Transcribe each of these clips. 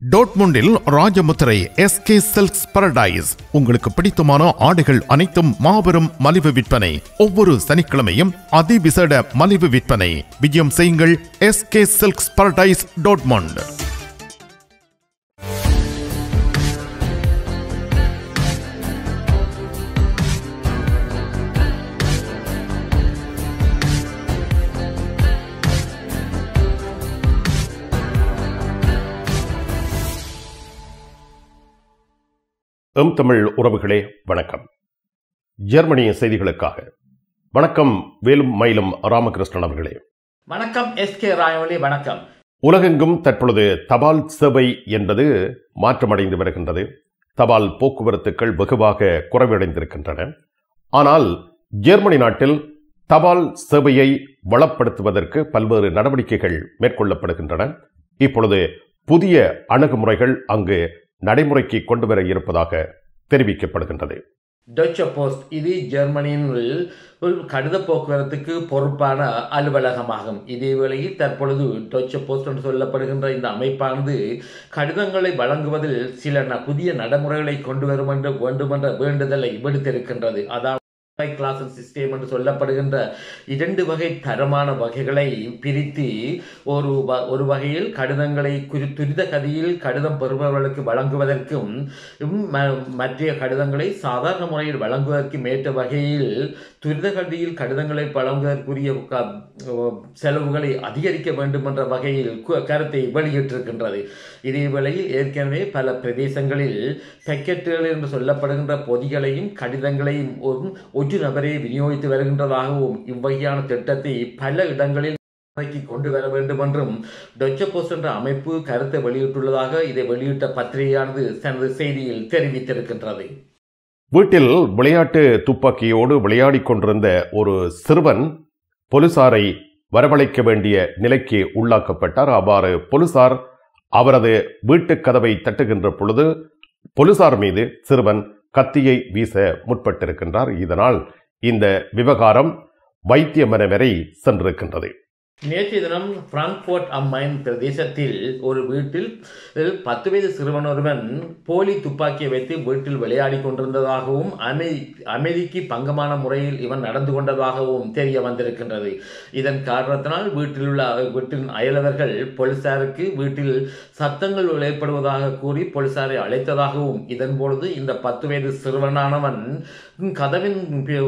டோட்முண்டில் Rajamuthirai SK Silks Paradise உங்களுக்கு பிடித்தமான ஆடைகள் அனைத்தும் மாபெரும் மலிவு விற்பனை ஒவ்வொரு சனிக்கிழமையும் அதிவிசேட மலிவு விற்பனை விஜயம் செய்யுங்கள் எஸ்கே சில்க்ஸ் பரடைஸ் டோட்மண்ட் எம் தமிழ் உறவுகளே வணக்கம் ஜெர்மனிய செய்திகளுக்காக வணக்கம் வேலும் மயிலும் ராமகிருஷ்ணன் அவர்களே வணக்கம் எஸ் கே ராயவழி வணக்கம் உலகெங்கும் தற்பொழுது தபால் சேவை என்பது மாற்றமடைந்து வருகின்றது தபால் போக்குவரத்துக்கள் வெகுவாக குறைவடைந்திருக்கின்றன ஆனால் ஜெர்மனி நாட்டில் தபால் சேவையை வளப்படுத்துவதற்கு பல்வேறு நடவடிக்கைகள் மேற்கொள்ளப்படுகின்றன இப்பொழுது புதிய அணுகுமுறைகள் அங்கு நடைமுறைக்கு கொண்டு வர இருப்பதாக தெரிவிக்கப்படுகின்றது டொச்ச போஸ்ட் இது ஜெர்மனியின் ஒரு கடித போக்குவரத்துக்கு பொறுப்பான அலுவலகமாகும் இதே வேளையில் தற்பொழுது டொச்ச போஸ்ட் என்று சொல்லப்படுகின்ற இந்த அமைப்பானது கடிதங்களை வழங்குவதில் சில ந- புதிய நடைமுறைகளை கொண்டு வரும் என்று வேண்டுமென்ற வேண்டுதலை விடுத்திருக்கின்றது அதாவது கிளாஸ் சிஸ்டம் என்று சொல்லப்படுகின்ற இரண்டு வகை தரமான வகைகளை பிரித்து ஒரு வ- ஒரு வகையில் கடிதங்களை குறி துரித கதியில் கடிதம் பெறுபவர்களுக்கு வழங்குவதற்கும் உம், ம- மற்ற கடிதங்களை சாதாரண முறையில் வழங்குவதற்கும் ஏற்ற வகையில் துரித கதியில் கடிதங்களை வழங்குவதற்குரிய க- செலவுகளை அதிகரிக்க வேண்டும் என்ற வகையில் கு- கருத்தை வெளியிட்டிருக்கின்றது இதே வேளையில் ஏற்கனவே பல பிரதேசங்களில் பெக்கெட்டுகள் என்று சொல்லப்படுகின்ற பொதிகளையும் கடிதங்களையும் ஒரு ஒரு நபரே விநியோகித்து வருகின்றதாகவும் இவ்வகையான திட்டத்தை பல இடங்களில் நடைமுறைக்கு கொண்டு வர வேண்டும் என்றும் டொச்ச போஸ்ட் என்ற அமைப்பு கருத்தை வெளியிட்டுள்ளதாக இதை வெளியிட்ட பத்திரிகையானது தனது செய்தியில் தெரிவித்திருக்கின்றது வீட்டில் விளையாட்டு துப்பாக்கியோடு விளையாடிக் கொண்டிருந்த ஒரு சிறுவன் போலீசாரை வரவழைக்க வேண்டிய நிலைக்கு உள்ளாக்கப்பட்டார் அவ்வாறு போலீசார் அவரது வீட்டுக் கதவை தட்டுகின்ற பொழுது போலீசார் மீது சிறுவன் கத்தியை வீச முற்பட்டிருக்கின்றார் இதனால் இந்த விவகாரம் வைத்தியமனை வரை சென்றிருக்கின்றது நேற்றைய தினம் பிராங்க்போர்ட் அம்மைன் பிரதேசத்தில் ஒரு வீட்டில் பத்து வயது சிறுவன் ஒருவன் போலி துப்பாக்கியை வைத்து வீட்டில் விளையாடி கொண்டிருந்ததாகவும் அமை அமைதிக்கு பங்கமான முறையில் இவன் நடந்து கொண்டதாகவும் தெரிய வந்திருக்கின்றது இதன் காரணத்தினால் வீட்டில் உள்ள வீட்டின் அயலவர்கள் போலீசாருக்கு வீட்டில் சத்தங்கள் ஏற்படுவதாக கூறி போலீசாரை அழைத்ததாகவும் இதன் பொழுது இந்த பத்து வயது சிறுவனானவன் கதவின்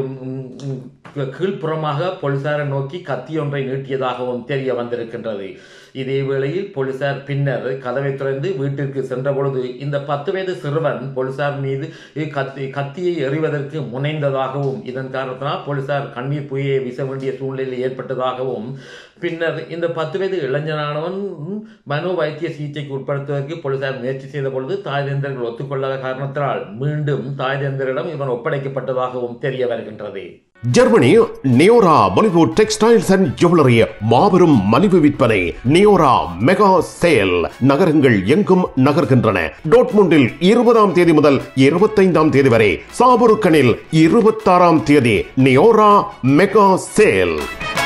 பி- கீழ்ப்புறமாக போலீசாரை நோக்கி கத்தி ஒன்றை நீட்டியதாகவும் தெரிய வந்திருக்கின்றது இதே வேளையில் போலீசார் பின்னர் கதவை திறந்து வீட்டிற்கு சென்ற பொழுது இந்த பத்து வயது சிறுவன் போலீசார் மீது கத்தி கத்தியை எறிவதற்கு முனைந்ததாகவும் இதன் காரணத்தினால் போலீசார் கண்ணீர் புகையை வீச வேண்டிய சூழ்நிலை ஏற்பட்டதாகவும் பின்னர் இந்த பத்து வயது இளைஞனானவன் மனோ வைத்திய சிகிச்சைக்கு உட்படுத்துவதற்கு போலீசார் முயற்சி செய்த பொழுது தாய்தேந்தர்கள் ஒத்துக்கொள்ளாத காரணத்தினால் மீண்டும் தாய்தேந்தரிடம் இவன் ஒப்படைக்கப்பட்டதாகவும் தெரிய வருகின்றது ஜெர்மனி நியோரா பாலிவுட் டெக்ஸ்டைல்ஸ் அண்ட் ஜுவல்லரி மாபெரும் மலிவு விற்பனை நியோரா மெகா சேல் நகரங்கள் எங்கும் நகர்கின்றன டோட்முண்டில் இருபதாம் தேதி முதல் இருபத்தைந்தாம் தேதி வரை சாபுருக்கனில் இருபத்தாறாம் தேதி நியோரா மெகா சேல்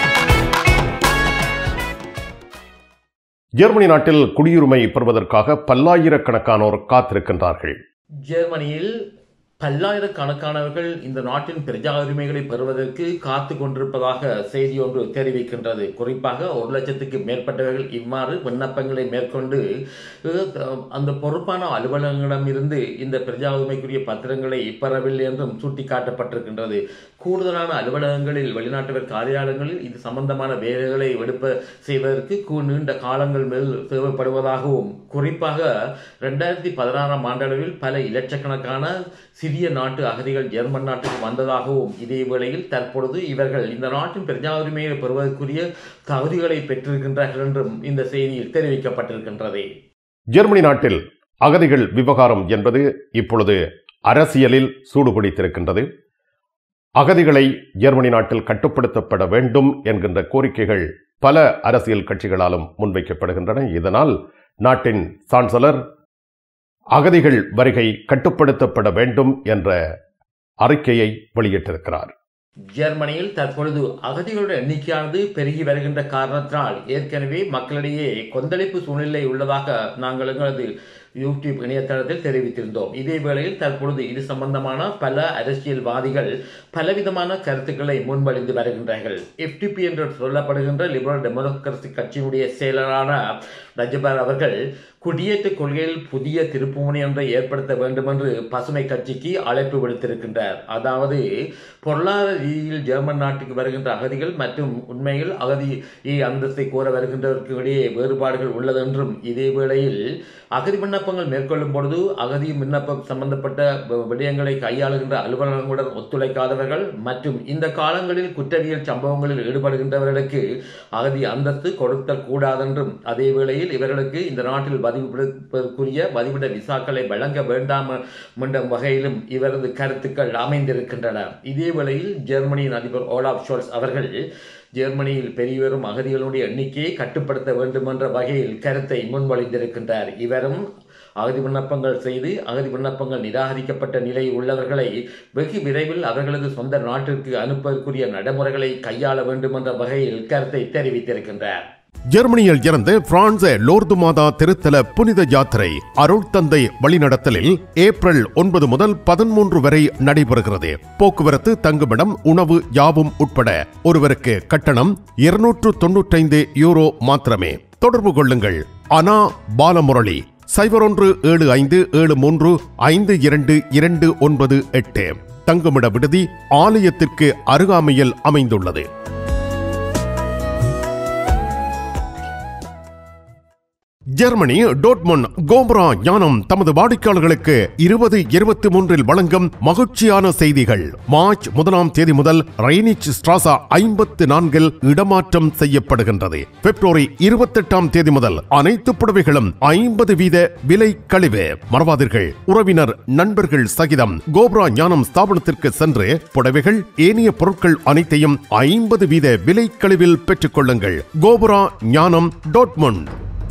ஜெர்மனி நாட்டில் குடியுரிமை பெறுவதற்காக பல்லாயிரக்கணக்கானோர் காத்திருக்கின்றார்கள் ஜெர்மனியில் பல்லாயிரக்கணக்கானவர்கள் இந்த நாட்டின் பிரஜா உரிமைகளை பெறுவதற்கு காத்து கொண்டிருப்பதாக செய்தி ஒன்று தெரிவிக்கின்றது குறிப்பாக ஒரு லட்சத்துக்கு மேற்பட்டவர்கள் இவ்வாறு விண்ணப்பங்களை மேற்கொண்டு அஹ், அந்த பொறுப்பான அலுவலகங்களிடமிருந்து இந்த பிரஜா உரிமைக்குரிய பத்திரங்களை பெறவில்லை என்றும் சுட்டிக்காட்டப்பட்டிருக்கின்றது கூடுதலான அலுவலகங்களில் வெளிநாட்டவர் காரியாலயங்களில் இது சம்பந்தமான வேலைகளை எடுப்ப செய்வதற்கு கூ- நீண்ட காலங்கள் மேல் தேவைப்படுவதாகவும் குறிப்பாக ரெண்டாயிரத்தி பதினாறாம் ஆண்டளவில் பல இலட்சக்கணக்கான சிறிய நாட்டு அகதிகள் ஜெர்மன் நாட்டுக்கு வந்ததாகவும் இதே வேளையில் தற்பொழுது இவர்கள் இந்த நாட்டின் பிரஜா உரிமையை பெறுவதற்குரிய தகுதிகளை பெற்றிருக்கின்றார்கள் என்றும் இந்த செய்தியில் தெரிவிக்கப்பட்டிருக்கின்றது ஜெர்மனி நாட்டில் அகதிகள் விவகாரம் என்பது இப்பொழுது அரசியலில் சூடுபிடித்திருக்கின்றது அகதிகளை ஜெர்மனி நாட்டில் கட்டுப்படுத்தப்பட வேண்டும் என்கின்ற கோரிக்கைகள் பல அரசியல் கட்சிகளாலும் முன்வைக்கப்படுகின்றன இதனால் நாட்டின் சான்சலர் அகதிகள் வருகை கட்டுப்படுத்தப்பட வேண்டும் என்ற அறிக்கையை வெளியிட்டிருக்கிறார் ஜெர்மனியில் தற்பொழுது அகதிகளுடைய எண்ணிக்கையானது பெருகி வருகின்ற காரணத்தினால் ஏற்கனவே மக்களிடையே கொந்தளிப்பு சூழ்நிலை உள்ளதாக நாங்கள் எங்களது யூடியூப் இணையதளத்தில் தெரிவித்திருந்தோம் இதே வேளையில் தற்பொழுது இது சம்பந்தமான பல அரசியல்வாதிகள் பலவிதமான கருத்துக்களை முன்மொழிந்து வருகின்றார்கள் எஃப்டிபி என்று சொல்லப்படுகின்ற லிபரல் டெமோக்ரசி கட்சியினுடைய செயலரான ரஜபர் அவர்கள் குடியேற்ற கொள்கையில் புதிய திருப்புமுனை ஒன்றை ஏற்படுத்த வேண்டும் என்று பசுமை கட்சிக்கு அழைப்பு விடுத்திருக்கின்றார் அதாவது பொருளாதார ரீதியில் ஜெர்மன் நாட்டுக்கு வருகின்ற அகதிகள் மற்றும் உண்மையில் அகதி அந்தஸ்தை கோர வருகின்றவருக்கு இடையே வேறுபாடுகள் உள்ளது என்றும் இதே வேளையில் அகதி விண்ணப்பங்கள் மேற்கொள்ளும் பொழுது அகதி விண்ணப்பம் சம்பந்தப்பட்ட விடயங்களை கையாளுகின்ற அலுவலகங்களுடன் ஒத்துழைக்காதவர்கள் மற்றும் இந்த காலங்களில் குற்றவியல் சம்பவங்களில் ஈடுபடுகின்றவர்களுக்கு அகதி அந்தஸ்து கொடுத்தல் கூடாதென்றும் அதே வேளையில் இவர்களுக்கு இந்த நாட்டில் பதிவிடுவதற்குரிய பதிவிட விசாக்களை வழங்க வேண்டாம் என்ற வகையிலும் இவரது கருத்துக்கள் அமைந்திருக்கின்றன இதே வேளையில் ஜெர்மனியின் அதிபர் ஓலாப் ஷோல்ஸ் அவர்கள் ஜெர்மனியில் பெரியவரும் அகதிகளுடைய எண்ணிக்கையை கட்டுப்படுத்த வேண்டும் என்ற வகையில் கருத்தை முன்மொழிந்திருக்கின்றார் இவரும் அகதி விண்ணப்பங்கள் செய்து அகதி விண்ணப்பங்கள் நிராகரிக்கப்பட்ட நிலையில் உள்ளவர்களை வெகு விரைவில் அவர்களது சொந்த நாட்டிற்கு அனுப்பதற்குரிய நடைமுறைகளை கையாள வேண்டும் என்ற வகையில் கருத்தை தெரிவித்திருக்கின்றார் ஜெர்மனியில் இருந்து பிரான்ஸ் லோர்து மாதா திருத்தல புனித யாத்திரை அருள் தந்தை வழிநடத்தலில் ஏப்ரல் ஒன்பது முதல் பதிமூன்று வரை நடைபெறுகிறது போக்குவரத்து தங்குமிடம் உணவு யாவும் உட்பட ஒருவருக்கு கட்டணம் இருநூற்று தொன்னூற்றைந்து யூரோ மாத்திரமே தொடர்பு கொள்ளுங்கள் அனா பாலமுரளி சைபர் ஒன்று ஏழு ஐந்து ஏழு மூன்று ஐந்து இரண்டு இரண்டு ஒன்பது எட்டு தங்குமிட விடுதி ஆலயத்திற்கு அருகாமையில் அமைந்துள்ளது ஜெர்மனி டோட்மன் கோம்ரா ஞானம் தமது வாடிக்கையாளர்களுக்கு இருபது இருபத்தி மூன்றில் வழங்கும் மகிழ்ச்சியான செய்திகள் மார்ச் முதலாம் தேதி முதல் ரைனிச் ஸ்ட்ராசா ஐம்பத்து நான்கில் இடமாற்றம் செய்யப்படுகின்றது பிப்ரவரி இருபத்தெட்டாம் தேதி முதல் அனைத்து புடவைகளும் ஐம்பது வீத விலை கழிவு மறவாதீர்கள் உறவினர் நண்பர்கள் சகிதம் கோப்ரா ஞானம் ஸ்தாபனத்திற்கு சென்று புடவைகள் ஏனைய பொருட்கள் அனைத்தையும் ஐம்பது வீத விலை கழிவில் பெற்றுக் கொள்ளுங்கள் கோபுரா ஞானம் டோட்மண்ட்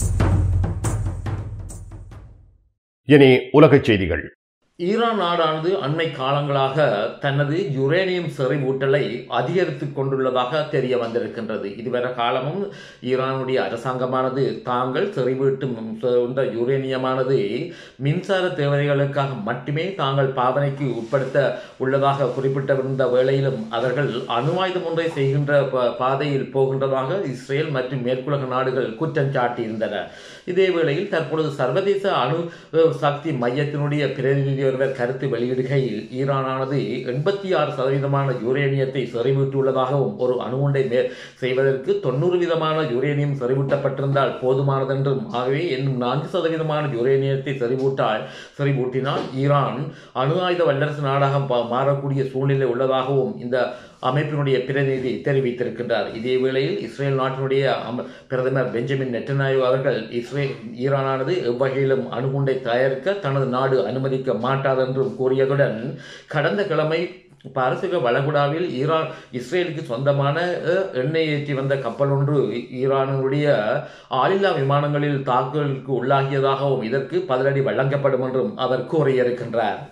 இனி உலகச் செய்திகள் ஈரான் நாடானது அண்மை காலங்களாக தனது யுரேனியம் செறிவூட்டலை அதிகரித்துக் கொண்டுள்ளதாக தெரிய வந்திருக்கின்றது இதுவரை காலமும் ஈரானுடைய அரசாங்கமானது தாங்கள் செறிவூட்டும் இந்த யுரேனியமானது மின்சார தேவைகளுக்காக மட்டுமே தாங்கள் பாவனைக்கு உட்படுத்த உள்ளதாக குறிப்பிட்டிருந்த வேளையிலும் அவர்கள் அணுவாயுதம் ஒன்றை செய்கின்ற ப- பாதையில் போகின்றதாக இஸ்ரேல் மற்றும் மேற்குலக நாடுகள் குற்றம் சாட்டியிருந்தன இதே வேளையில் தற்பொழுது சர்வதேச அணு அஹ், சக்தி மையத்தினுடைய பிரதிநிதி ஒருவர் கருத்து வெளியிடுகையில் ஈரானானது எண்பத்தி ஆறு சதவீதமான யுரேனியத்தை செறிவூட்டியுள்ளதாகவும் ஒரு அணுகுண்டை மே செய்வதற்கு தொண்ணூறு விதமான யுரேனியம் செறிவூட்டப்பட்டிருந்தால் போதுமானதென்றும் ஆகவே இன்னும் நான்கு சதவீதமான யுரேனியத்தை செறிவூட்டால் செறிவூட்டினால் ஈரான் அணு ஆயுத வல்லரசு நாடாக பா- மாறக்கூடிய சூழ்நிலை உள்ளதாகவும் இந்த அமைப்பினுடைய பிரதிநிதி தெரிவித்திருக்கின்றார் இதே வேளையில் இஸ்ரேல் நாட்டினுடைய அம- பிரதமர் பெஞ்சமின் நெட்டநாயு அவர்கள் இஸ்ரேல் ஈரானானது எவ்வகையிலும் அணுகுண்டை தயாரிக்க தனது நாடு அனுமதிக்க மாட்டாதென்றும் கூறியதுடன் கடந்த கிழமை பாரசீக வளைகுடாவில் ஈரான் இஸ்ரேலுக்கு சொந்தமான அஹ், எண்ணெய் ஏற்றி வந்த கப்பல் ஒன்று ஈரானுடைய ஆளில்லா விமானங்களில் தாக்குதலுக்கு உள்ளாகியதாகவும் இதற்கு பதிலடி வழங்கப்படும் என்றும் அவர் கூறியிருக்கின்றார்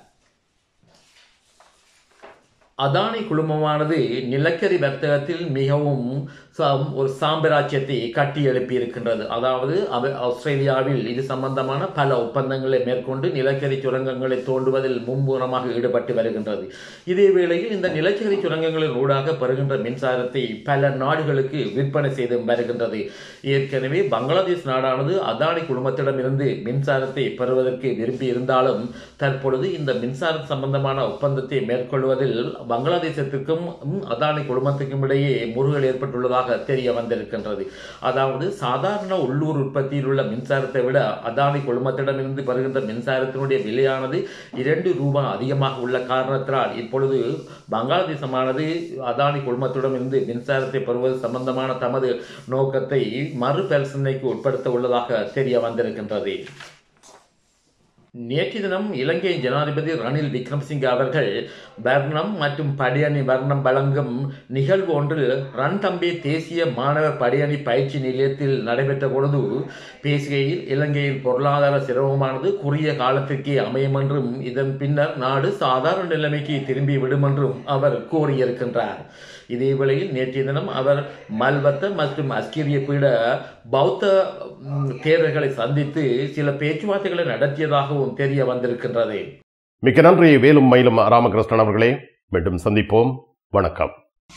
அதானி குழுமமானது நிலக்கரி வர்த்தகத்தில் மிகவும் சம்- ஒரு சாம்ராஜ்யத்தை கட்டி எழுப்பி இருக்கின்றது அதாவது அவ- ஆஸ்திரேலியாவில் இது சம்பந்தமான பல ஒப்பந்தங்களை மேற்கொண்டு நிலக்கரி சுரங்கங்களை தோண்டுவதில் மும்முரமாக ஈடுபட்டு வருகின்றது இதே வேளையில் இந்த நிலக்கரி சுரங்கங்களின் ஊடாக பெறுகின்ற மின்சாரத்தை பல நாடுகளுக்கு விற்பனை செய்து வருகின்றது ஏற்கனவே பங்களாதேஷ் நாடானது அதானி குழுமத்திடமிருந்து மின்சாரத்தை பெறுவதற்கு விரும்பி இருந்தாலும் தற்பொழுது இந்த மின்சாரம் சம்பந்தமான ஒப்பந்தத்தை மேற்கொள்வதில் பங்களாதேசத்திற்கும் ம், அதானி குழுமத்துக்கும் இடையே முருகல் ஏற்பட்டுள்ளதாக தெரிய வந்திருக்கின்றது அதாவது சாதாரண உள்ளூர் உற்பத்தியில் உள்ள மின்சாரத்தை விட அதானி குழுமத்திடமிருந்து பெறுகின்ற மின்சாரத்தினுடைய விலையானது இரண்டு ரூபாய் அதிகமாக உள்ள காரணத்தினால் இப்பொழுது பங்களாதேசமானது அதானி குழுமத்திடமிருந்து மின்சாரத்தை பெறுவது சம்பந்தமான தமது நோக்கத்தை மறுபரிசீலனைக்கு உட்படுத்த உள்ளதாக தெரிய வந்திருக்கின்றது நேற்று தினம் இலங்கை ஜனாதிபதி ரணில் விக்ரம்சிங்க அவர்கள் வர்ணம் மற்றும் படியணி வர்ணம் வழங்கும் நிகழ்வு ஒன்றில் ரன் தம்பி தேசிய மாணவர் படியணி பயிற்சி நிலையத்தில் நடைபெற்ற பொழுது பேசுகையில் இலங்கையின் பொருளாதார சிரமமானது குறுகிய காலத்திற்கே அமையும் என்றும் இதன் பின்னர் நாடு சாதாரண நிலைமைக்கு திரும்பி விடும் என்றும் அவர் கூறியிருக்கின்றார் இதே வேளையில் நேற்றைய தினம் அவர் மல்வத்த மற்றும் அஸ்கிரிய பீட பௌத்த ம், தேரர்களை சந்தித்து சில பேச்சுவார்த்தைகளை நடத்தியதாகவும் தெரிய வந்திருக்கின்றது மிக்க நன்றி வேலும் மயிலும் ராமகிருஷ்ணன் அவர்களே மீண்டும் சந்திப்போம் வணக்கம்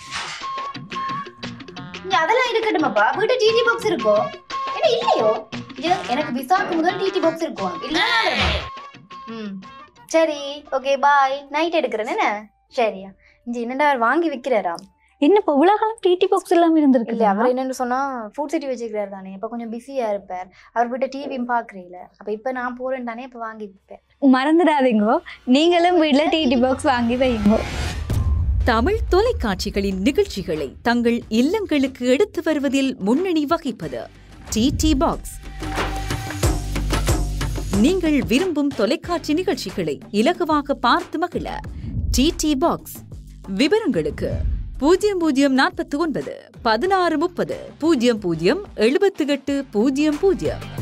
இங்க அதெல்லாம் இருக்கட்டுமாப்பா வீட்டு டிடி பாக்ஸ் இருக்கோ என்ன இல்லையோ இது எனக்கு விசாக்கு முதல் டிடி பாக்ஸ் இருக்கும் இல்ல ம் சரி ஓகே பாய் நைட் எடுக்கிறேன் என்ன சரியா இங்க என்னடா அவர் வாங்கி விக்கிறாராம் என்ன இப்போ உலகம் டிடி பாக்ஸ் இல்லாம இருந்திருக்கு இல்ல அவர் என்னன்னு சொன்னா ஃபுட் சிட்டி வச்சுக்கிறாரு தானே இப்ப கொஞ்சம் பிஸியா இருப்பார் அவர் வீட்டை டிவியும் பாக்குறீல அப்ப இப்ப நான் போறேன் தானே இப்ப வாங்கி விற்பேன் மறந்துடாதீங்கோ நீங்களும் வீட்ல டிடி பாக்ஸ் வாங்கி வைங்க தமிழ் தொலைக்காட்சிகளின் நிகழ்ச்சிகளை தங்கள் இல்லங்களுக்கு எடுத்து வருவதில் முன்னணி வகிப்பது டிடி பாக்ஸ் நீங்கள் விரும்பும் தொலைக்காட்சி நிகழ்ச்சிகளை இலகுவாக பார்த்து மகிழ டிடி பாக்ஸ் விவரங்களுக்கு பூஜ்ஜியம் பூஜ்ஜியம் நாற்பத்தி ஒன்பது பதினாறு முப்பது பூஜ்ஜியம் பூஜ்ஜியம் எழுபத்தி எட்டு பூஜ்ஜியம் பூஜ்ஜியம்